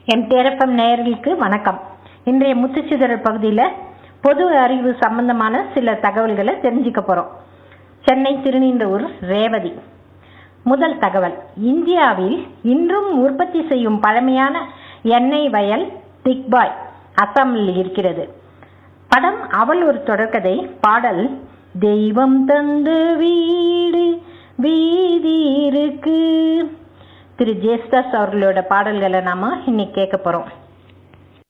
என் தேரப்பம் நேயர்களுக்கு வணக்கம் இன்றைய முத்துச்சிதறல் பகுதியில் பொது அறிவு சம்பந்தமான சில தகவல்களை தெரிஞ்சுக்க போகிறோம் சென்னை திருநீன்றூர் ரேவதி முதல் தகவல் இந்தியாவில் இன்றும் உற்பத்தி செய்யும் பழமையான எண்ணெய் வயல் திக்பாய் அசாமில் இருக்கிறது படம் அவள் ஒரு தொடர்கதை பாடல் தெய்வம் தந்த வீடு வீதி இருக்கு திரு ஜேஸ்தாஸ் அவர்களோட பாடல்களை நாம இன்னைக்கு கேட்க போறோம்